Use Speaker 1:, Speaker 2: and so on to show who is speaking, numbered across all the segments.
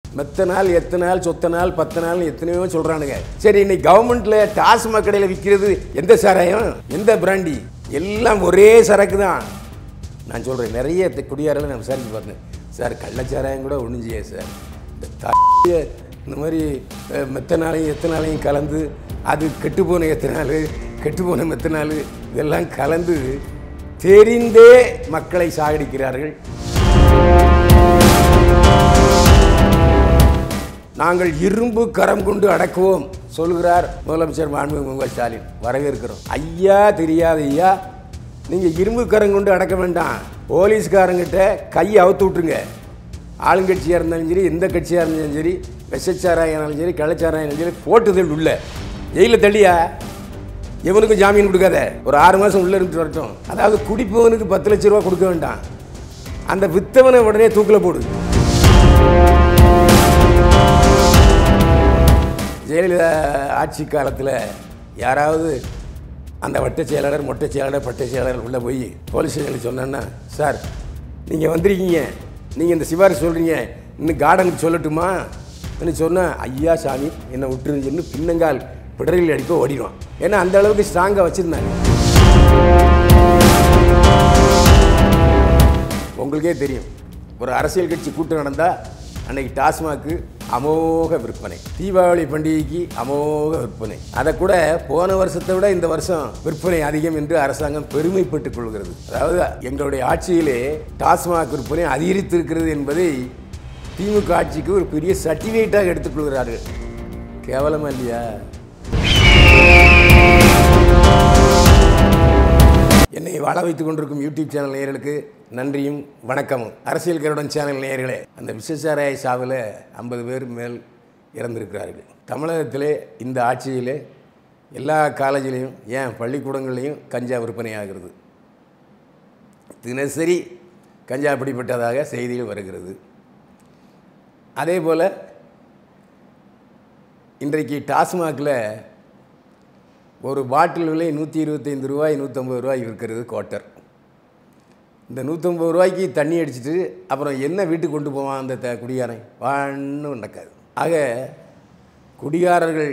Speaker 1: மெத்த நாள் எத்தனை நாள் சொத்த நாள் பத்து நாள் எத்தனையோ சொல்கிறானுங்க சரி இன்னைக்கு கவர்மெண்ட்டில் டாஸ்மாக் கடையில் விற்கிறது எந்த சாராயம் எந்த பிராண்டி எல்லாம் ஒரே சரக்கு தான் நான் சொல்கிறேன் நிறைய தி- குடியாரெல்லாம் நான் விசாரிச்சு பார்த்தேன் சார் கள்ளச்சாராயம் கூட ஒன்றும் செய்யாது சார் இந்த த இந்த மாதிரி அஹ், மெத்தனாலையும் எத்தனாலையும் கலந்து அது கெட்டுப்போன எத்தனால் கெட்டுப்போன மெத்தனால் இதெல்லாம் கலந்து தெரிந்தே மக்களை சாகடிக்கிறார்கள் நாங்கள் இரும்பு கரம் கொண்டு அடக்குவோம் சொல்கிறார் முதலமைச்சர் மாண்புமிகு மு க ஸ்டாலின் வரவேற்கிறோம் ஐயா தெரியாத ஐயா நீங்கள் இரும்பு கரம் கொண்டு அடக்க வேண்டாம் போலீஸ்காரங்கிட்ட கையை அவுத்து விட்டுருங்க ஆளுங்கட்சியாக இருந்தாலும் சரி எந்த கட்சியாக இருந்தாலும் சரி விஷச்சாராயம் இருந்தாலும் சரி கள்ளச்சாராயம் இருந்தாலும் சரி போட்டுதல் உள்ள ஜெயிலில் தள்ளியா எவனுக்கும் ஜாமீன் கொடுக்காத ஒரு ஆறு மாதம் உள்ளே இருந்துட்டு வரட்டும் அதாவது குடிப்பவனுக்கு பத்து லட்ச ரூபா கொடுக்க வேண்டாம் அந்த வித்தவனை உடனே தூக்கில் போடு ஜெயலலிதா ஆட்சி காலத்தில் யாராவது அந்த வட்ட செயலாளர் மொட்டை செயலாளர் பட்டை செயலாளர் உள்ளே போய் போலீஸ் ஸ்டேஷனில் சொன்னேன்னா சார் நீங்கள் வந்திருக்கீங்க நீங்கள் இந்த சிபாரிசு சொல்கிறீங்க இன்னும் கார்டனுக்கு சொல்லட்டுமா சொன்னால் ஐயா சாமி என்னை விட்டுருன்னு பின்னங்கால் பிடரில் அடிக்க ஓடிடுவான் ஏன்னா அந்த அளவுக்கு ஸ்ட்ராங்காக வச்சுருந்தாங்க உங்களுக்கே தெரியும் ஒரு அரசியல் கட்சி கூட்டம் நடந்தால் அன்னைக்கு டாஸ்மாக்கு அமோக விற்பனை தீபாவளி பண்டிகைக்கு அமோக விற்பனை அதை கூட போன வருஷத்தை விட இந்த வருஷம் விற்பனை அதிகம் என்று அரசாங்கம் பெருமைப்பட்டுக் கொள்கிறது அதாவது எங்களுடைய ஆட்சியிலே டாஸ்மாக் விற்பனை அதிகரித்திருக்கிறது என்பதை திமுக ஆட்சிக்கு ஒரு பெரிய சர்டிஃபிகேட்டாக எடுத்துக்கொள்கிறார்கள் கேவலமா இல்லையா என்னை வாழ வைத்துக் கொண்டிருக்கும் யூடியூப் சேனல் நேயர்களுக்கு நன்றியும் வணக்கமும் அரசியல் கருடன் சேனல் நேயர்களே அந்த விசேஷாராய சாவில் ஐம்பது பேர் மேல் இறந்திருக்கிறார்கள் தமிழகத்திலே இந்த ஆட்சியிலே எல்லா காலேஜிலையும் ஏன் பள்ளிக்கூடங்கள்லையும் கஞ்சா விற்பனை ஆகிறது தினசரி கஞ்சா பிடிப்பட்டதாக செய்திகள் வருகிறது அதே போல் இன்றைக்கு டாஸ்மாகில் ஒரு பாட்டில் விலை நூற்றி இருபத்தைந்து ரூபாய் நூற்றம்பது ரூபாய் இருக்கிறது குவார்ட்டர் இந்த நூற்றம்பது ரூபாய்க்கு தண்ணி அடிச்சிட்டு அப்புறம் என்ன வீட்டுக்கு கொண்டு போவான் அந்த த குடிகாரன் ஒன்றும் நடக்காது ஆக குடிகாரர்கள்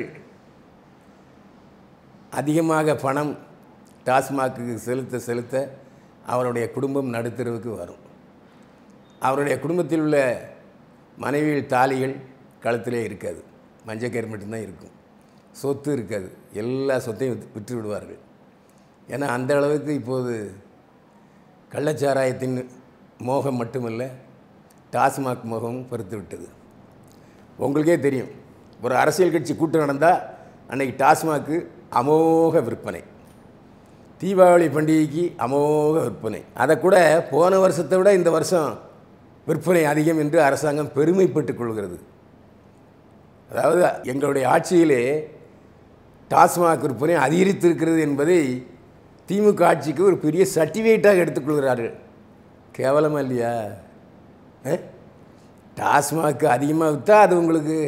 Speaker 1: அதிகமாக பணம் டாஸ்மாக்கு செலுத்த செலுத்த அவருடைய குடும்பம் நடுத்தருவுக்கு வரும் அவருடைய குடும்பத்தில் உள்ள மனைவியில் தாலிகள் கழுத்திலே இருக்காது மஞ்சக்கயிறு மட்டும்தான் இருக்கும் சொத்து இருக்காது எல்லா சொத்தையும் வித்து விற்று விடுவார்கள் ஏன்னா அந்த அளவுக்கு இப்போது கள்ளச்சாராயத்தின் மோகம் மட்டுமல்ல டாஸ்மாக் மோகமும் பெருத்து விட்டது உங்களுக்கே தெரியும் ஒரு அரசியல் கட்சி கூட்டம் நடந்தால் அன்னைக்கு டாஸ்மாக்கு அமோக விற்பனை தீபாவளி பண்டிகைக்கு அமோக விற்பனை அதை கூட போன வருஷத்தை விட இந்த வருஷம் விற்பனை அதிகம் என்று அரசாங்கம் பெருமைப்பட்டுக் கொள்கிறது அதாவது எங்களுடைய ஆட்சியிலே டாஸ்மாக் விற்பனை அதிகரித்திருக்கிறது என்பதை திமுக ஆட்சிக்கு ஒரு பெரிய சர்டிஃபிகேட்டாக எடுத்துக்கொள்கிறார்கள் கேவலமா இல்லையா அஹ்? டாஸ்மாக் அதிகமாக விற்றா அது உங்களுக்கு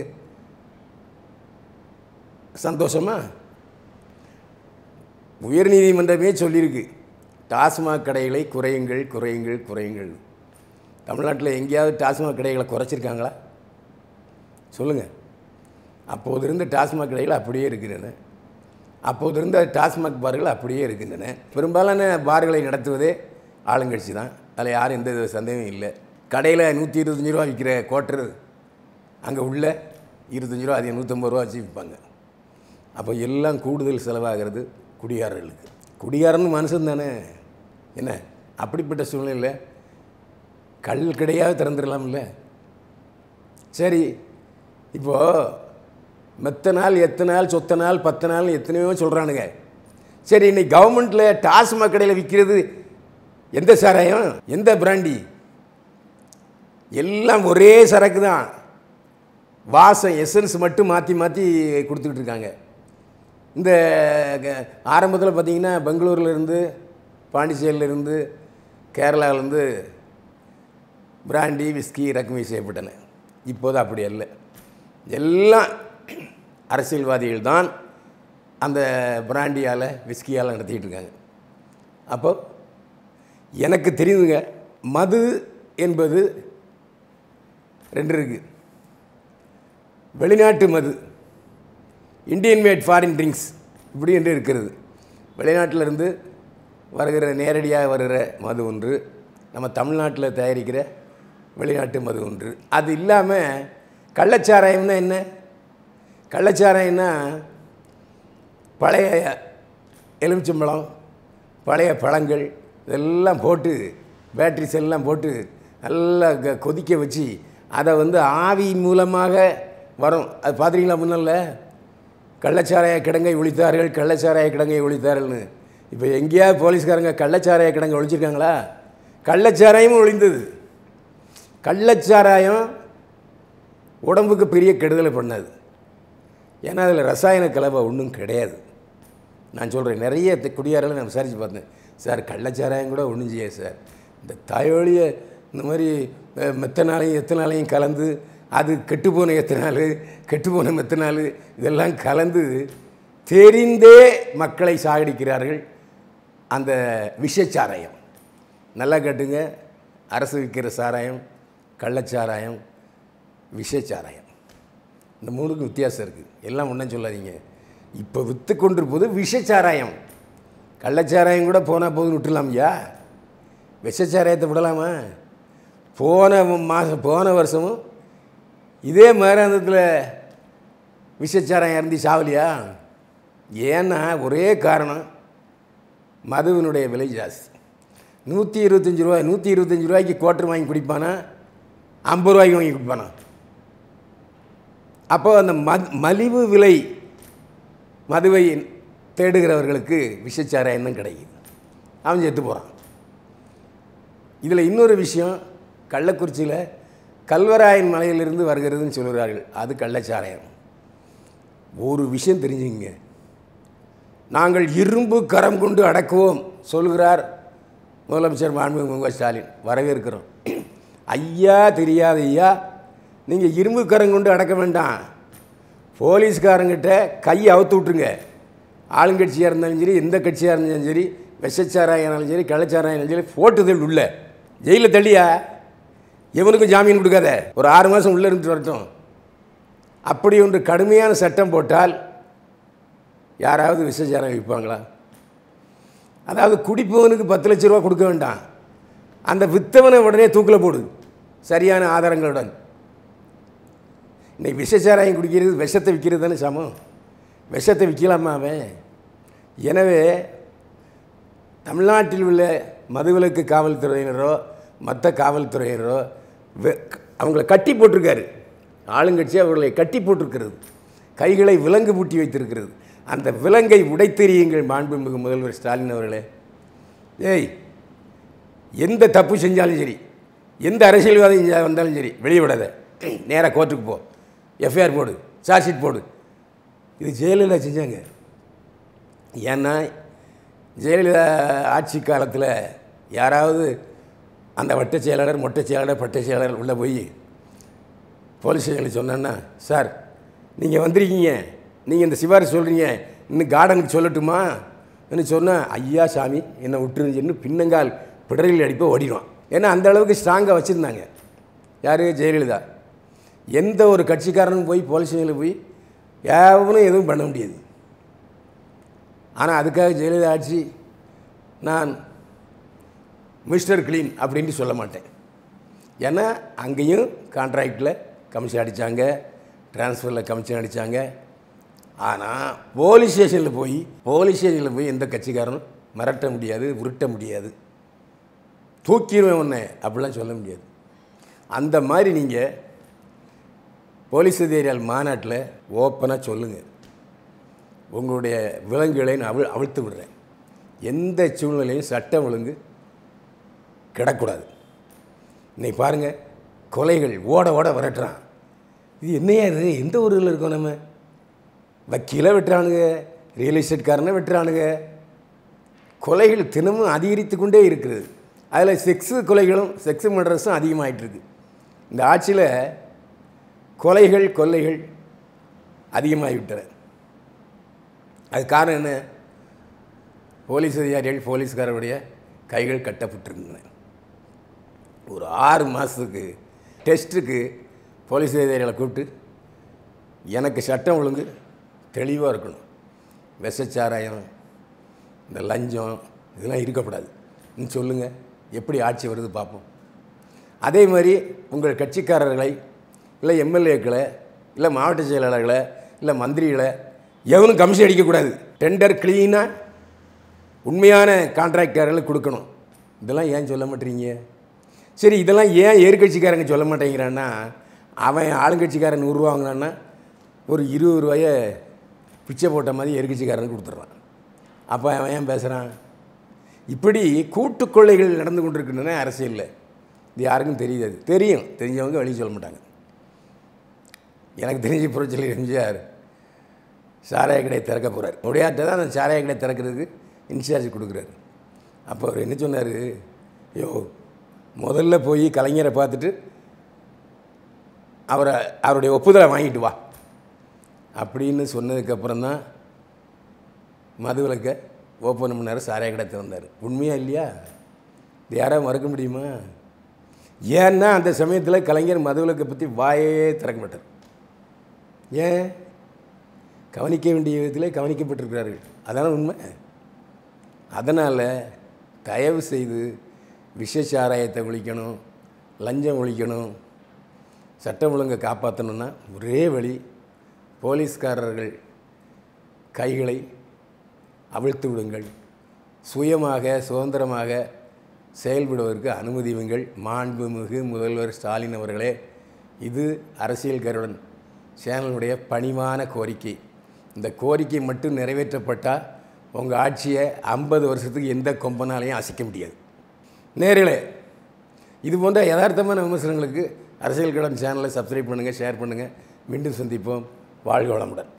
Speaker 1: சந்தோஷமா உயர்நீதிமன்றமே சொல்லியிருக்கு டாஸ்மாக் கடைகளை குறையுங்கள் குறையுங்கள் குறையுங்கள் தமிழ்நாட்டில் எங்கேயாவது டாஸ்மாக் கடைகளை குறைச்சிருக்காங்களா சொல்லுங்கள் அப்போது இருந்த டாஸ்மாக் கடைகள் அப்படியே இருக்கின்றன அப்போது இருந்த டாஸ்மாக் பார்கள் அப்படியே இருக்கின்றன பெரும்பாலான பார்களை நடத்துவதே ஆளுங்கட்சி தான் அதில் யாரும் எந்த வித சந்தேகமும் இல்லை கடையில் நூற்றி இருபத்தஞ்சி ரூபா விற்கிற குவார்ட்டர் அங்கே உள்ள இருபத்தஞ்சி ரூபா அதிகம் நூற்றம்பது ரூபா வச்சு விற்பாங்க அப்போ எல்லாம் கூடுதல் செலவாகிறது குடிகாரர்களுக்கு குடிகாரன்னு மனுஷன் தானே என்ன அப்படிப்பட்ட சூழ்நிலையில் கல் கிடையாது திறந்துடலாம்ல சரி இப்போது மெத்த நாள் எத்தனை நாள் சொத்த நாள் பத்து நாள் எத்தனையோ சொல்கிறானுங்க சரி இன்னைக்கு கவர்மெண்ட்டில் டாஸ்மாக் கடையில் விற்கிறது எந்த சாராயம் எந்த பிராண்டி எல்லாம் ஒரே சரக்கு தான் வாசம் எசன்ஸ் மட்டும் மாற்றி மாற்றி கொடுத்துக்கிட்டு இருக்காங்க இந்த ஆரம்பத்தில் பார்த்தீங்கன்னா பெங்களூர்லேருந்து பாண்டிச்சேரியிலேருந்து கேரளாவிலேருந்து பிராண்டி விஸ்கி இறக்குமதி செய்யப்பட்டன இப்போது அப்படி அல்ல எல்லாம் அரசியல்வாதிகள் தான் அந்த பிராண்டியால் விஸ்கியால் நடத்திக்கிட்டு இருக்காங்க அப்போ எனக்கு தெரியுதுங்க மது என்பது ரெண்டு இருக்குது வெளிநாட்டு மது இந்தியன் மேட் ஃபாரின் ட்ரிங்க்ஸ் இப்படி என்று இருக்கிறது வெளிநாட்டிலிருந்து வருகிற நேரடியாக வருகிற மது ஒன்று நம்ம தமிழ்நாட்டில் தயாரிக்கிற வெளிநாட்டு மது ஒன்று அது இல்லாமல் கள்ளச்சாராயம்னா என்ன கள்ளச்சாராயம்னா பழைய எலுமிச்சம்பழம் பழைய பழங்கள் இதெல்லாம் போட்டு பேட்ரிஸ் எல்லாம் போட்டு நல்லா க- கொதிக்க வச்சு அதை வந்து ஆவி மூலமாக வரும் அது பார்த்துருக்கீங்களா முன்னால கள்ளச்சாராய கிடங்கை ஒழித்தார்கள் கள்ளச்சாராய கிடங்கை ஒழித்தார்கள்னு இப்போ எங்கேயாவது போலீஸ்காரங்க கள்ளச்சாராய கிடங்கை ஒழிச்சிருக்காங்களா கள்ளச்சாராயமும் ஒழிந்தது கள்ளச்சாராயம் உடம்புக்கு பெரிய கெடுதலை பண்ணாது ஏன்னா அதில் ரசாயன கலவை ஒன்றும் கிடையாது நான் சொல்கிறேன் நிறைய தி- குடியாரங்களை நான் விசாரித்து பார்த்தேன் சார் கள்ளச்சாராயம் கூட ஒன்றும் செய்யாது சார் இந்த தாயோலிய இந்த மாதிரி அஹ், மெத்தனாலையும் எத்தனாலையும் கலந்து அது கெட்டுப்போன எத்தனால் கெட்டுப்போன மெத்தனால் இதெல்லாம் கலந்து தெரிந்தே மக்களை சாகடிக்கிறார்கள் அந்த விஷச்சாராயம் நல்லா கேட்டுங்க அரசு விற்கிற சாராயம் கள்ளச்சாராயம் விஷச்சாராயம் இந்த மூணுக்கும் வித்தியாசம் இருக்குது எல்லாம் ஒன்றும் சொல்லாதீங்க இப்போ விற்று கொண்டிருப்பது விஷச்சாராயம் கள்ளச்சாராயம் கூட போனால் போதும் விட்டுலாம்யா விஷச்சாராயத்தை விடலாமா போன மாதம் போன வருஷமும் இதே மகராந்தத்தில் விஷச்சாராயம் இறந்தி சாவலியா ஏன்னா ஒரே காரணம் மதுவினுடைய விலை ஜாஸ்தி நூற்றி இருபத்தஞ்சி ரூபாய் நூற்றி இருபத்தஞ்சி ரூபாய்க்கு குவார்ட்டர் வாங்கி குடிப்பானா ஐம்பது ரூபாய்க்கு வாங்கி குடிப்பானா அப்போ அந்த மத் மலிவு விலை மதுவை தேடுகிறவர்களுக்கு விஷச்சாராயம் தான் கிடைக்குது அவன் செத்து போகிறான் இதில் இன்னொரு விஷயம் கள்ளக்குறிச்சியில் கல்வராயன் மலையிலிருந்து வருகிறதுன்னு சொல்கிறார்கள் அது கள்ளச்சாராயம் ஒரு விஷயம் தெரிஞ்சுங்க நாங்கள் இரும்பு கரம் கொண்டு அடக்குவோம் சொல்கிறார் முதலமைச்சர் மாண்புமிகு மு க ஸ்டாலின் வரவேற்கிறோம் ஐயா தெரியாத ஐயா நீங்கள் இரும்பு கரம் கொண்டு அடக்க வேண்டாம் போலீஸ்காரங்கிட்ட கையை அவுத்து விட்ருங்க ஆளுங்கட்சியாக இருந்தாலும் சரி எந்த கட்சியாக இருந்தாலும் சரி விஷச்சாராயம் இருந்தாலும் சரி கள்ளச்சாராயம் இருந்தாலும் சரி போட்டுதல் உள்ள ஜெயிலில் தள்ளியா எவனுக்கும் ஜாமீன் கொடுக்காத ஒரு ஆறு மாதம் உள்ளே இருந்துட்டு வரட்டும் அப்படி ஒன்று கடுமையான சட்டம் போட்டால் யாராவது விஷச்சாரம் விற்பாங்களா அதாவது குடிப்பவனுக்கு பத்து லட்ச ரூபா கொடுக்க வேண்டாம் அந்த வித்தவனை உடனே தூக்கில் போடு சரியான ஆதாரங்களுடன் இன்னைக்கு விஷச்சாராயம் குடிக்கிறது விஷத்தை விற்கிறது தானே சமம் விஷத்தை விற்கலாமா அவன் எனவே தமிழ்நாட்டில் உள்ள மதுவிலக்கு காவல்துறையினரோ மற்ற காவல்துறையினரோ வெ- அவங்கள கட்டி போட்டிருக்காரு ஆளுங்கட்சி அவர்களை கட்டி போட்டிருக்கிறது கைகளை விலங்கு பூட்டி வைத்திருக்கிறது அந்த விலங்கை உடைத்தெறியுங்கள் மாண்புமிகு முதல்வர் ஸ்டாலின் அவர்களே ஏய் எந்த தப்பு செஞ்சாலும் சரி எந்த அரசியல்வாதி செஞ்சா வந்தாலும் சரி வெளியே விடாத நேராக கோர்ட்டுக்கு போ எஃப்ஐஆர் போடு சார்ஜ் ஷீட் போடு இது ஜெயலலிதா செஞ்சாங்க ஏன்னா ஜெயலலிதா ஆட்சி காலத்தில் யாராவது அந்த வட்டச் செயலாளர் மொட்டைச் செயலாளர் பட்டச் செயலாளர் உள்ளே போய் போலீஸ் ஸ்டேஷனில் சொன்னேன்னா சார் நீங்கள் வந்திருக்கீங்க நீங்கள் இந்த சிபாரிசு சொல்கிறீங்க இன்னும் கார்டனுக்கு சொல்லட்டுமா ன்னு சொன்னால் ஐயா சாமி என்னை விட்டுருந்துன்னு பின்னங்கால் பிடரில் அடிப்ப ஓடிடுவான் ஏன்னா அந்த அளவுக்கு ஸ்ட்ராங்காக வச்சுருந்தாங்க யார் ஜெயலலிதா எந்த ஒரு கட்சிக்காரனும் போய் போலீஸ் ஸ்டேஷனில் போய் எவனும் எதுவும் பண்ண முடியாது ஆனால் அதுக்காக ஜெயலலிதா ஆட்சி நான் மிஸ்டர் க்ளீன் அப்படின்ட்டு சொல்ல மாட்டேன் ஏன்னா அங்கேயும் கான்ட்ராக்டில் கமிஷன் அடித்தாங்க ட்ரான்ஸ்ஃபரில் கமிஷன் அடித்தாங்க ஆனால் போலீஸ் ஸ்டேஷனில் போய் போலீஸ் ஸ்டேஷனில் போய் எந்த கட்சிக்காரனும் மிரட்ட முடியாது உருட்ட முடியாது தூக்கிடுவேன் உன்னை அப்படிலாம் சொல்ல முடியாது அந்த மாதிரி நீங்கள் போலீஸ் அதிகாரிகள் மாநாட்டில் ஓப்பனாக சொல்லுங்கள் உங்களுடைய விலங்குகளை நான் அவிழ் அவிழ்த்து விடுறேன் எந்த சூழ்நிலையும் சட்டம் ஒழுங்கு கிடக்கூடாது இன்னைக்கு பாருங்கள் கொலைகள் ஓட ஓட விரட்டுறான் இது என்னையா இது எந்த ஊரில் இருக்கோம் நம்ம வக்கீலை வெட்டுறானுங்க ரியல் எஸ்டேட்காரனை வெட்டுறானுங்க கொலைகள் தினமும் அதிகரித்து கொண்டே இருக்கிறது அதில் செக்ஸு கொலைகளும் செக்ஸு மர்டர்ஸும் அதிகமாயிட்டு இருக்கு இந்த ஆட்சியில் கொலைகள் கொள்ளைகள் அதிகமாகிவிட்டன அது காரணம் என்ன போலீஸ் அதிகாரிகள் போலீஸ்காரருடைய கைகள் கட்டப்பட்டிருந்தன ஒரு ஆறு மாதத்துக்கு டெஸ்ட்டுக்கு போலீஸ் அதிகாரிகளை கூப்பிட்டு எனக்கு சட்டம் ஒழுங்கு தெளிவாக இருக்கணும் விஷச்சாராயம் இந்த லஞ்சம் இதெல்லாம் இருக்கக்கூடாது ன்னு சொல்லுங்கள் எப்படி ஆட்சி வருது பார்ப்போம் அதே மாதிரி உங்கள் கட்சிக்காரர்களை இல்லை எம்எல்ஏக்களை இல்லை மாவட்ட செயலாளர்களை இல்லை மந்திரிகளை எவனும் கமிஷன் அடிக்கக்கூடாது டெண்டர் க்ளீனாக உண்மையான கான்ட்ராக்டர்களுக்கு கொடுக்கணும் இதெல்லாம் ஏன் சொல்ல மாட்டீங்க சரி இதெல்லாம் ஏன் எதிர்கட்சிக்காரங்க சொல்ல மாட்டேங்கிறான்னா அவன் ஆளுங்கட்சிக்காரன் நூறுரூவா வாங்கினான்னா ஒரு இருபது ரூபாயை பிச்சை போட்ட மாதிரி எதிர்கட்சிக்காரனுக்கு கொடுத்துட்றான் அப்போ அவன் ஏன் பேசுகிறான் இப்படி கூட்டுக் கொள்ளைகள் நடந்து கொண்டிருக்கின்றன அரசியலில் இது யாருக்கும் தெரியாது தெரியும் தெரிஞ்சவங்க வெளியே சொல்ல மாட்டாங்க எனக்கு தெரிஞ்ச புரட்சியில் எம்ஜிஆர் சாராய கடை திறக்க போகிறார் உடையாட்ட தான் அந்த சாராய கடை திறக்கிறதுக்கு இன்சார்ஜ் கொடுக்குறாரு அப்போ அவர் என்ன சொன்னார் ஐயோ முதல்ல போய் கலைஞரை பார்த்துட்டு அவரை அவருடைய ஒப்புதலை வாங்கிட்டு வா அப்படின்னு சொன்னதுக்கப்புறம் தான் மதுவிலக்கை ஓப்பன் பண்ணார் சாராய கடை திறந்தார் உண்மையா இல்லையா இது யாராவது மறக்க முடியுமா ஏன்னா அந்த சமயத்தில் கலைஞர் மதுவிலக்கை பற்றி வாயே திறக்க மாட்டார் ஏன் கவனிக்க வேண்டிய விதத்தில் கவனிக்கப்பட்டிருக்கிறார்கள் அதான உண்மை அதனால் தயவு செய்து விஷச்சாராயத்தை ஒழிக்கணும் லஞ்சம் ஒழிக்கணும் சட்டம் ஒழுங்கை காப்பாற்றணும்னா ஒரே வழி போலீஸ்காரர்கள் கைகளை அவிழ்த்து விடுங்கள் சுயமாக சுதந்திரமாக செயல்படுவதற்கு அனுமதியுங்கள் மாண்புமிகு முதல்வர் ஸ்டாலின் அவர்களே இது அரசியல் கருடன் சேனலுடைய பணிவான கோரிக்கை இந்த கோரிக்கை மட்டும் நிறைவேற்றப்பட்டால் உங்கள் ஆட்சியை ஐம்பது வருஷத்துக்கு எந்த கொம்பனாலையும் அசைக்க முடியாது நேரிலே இது போன்ற யதார்த்தமான விமர்சனங்களுக்கு அரசியல் கடன் சேனலை சப்ஸ்கிரைப் பண்ணுங்கள் ஷேர் பண்ணுங்கள் மீண்டும் சந்திப்போம் வாழ்க வளமுடன்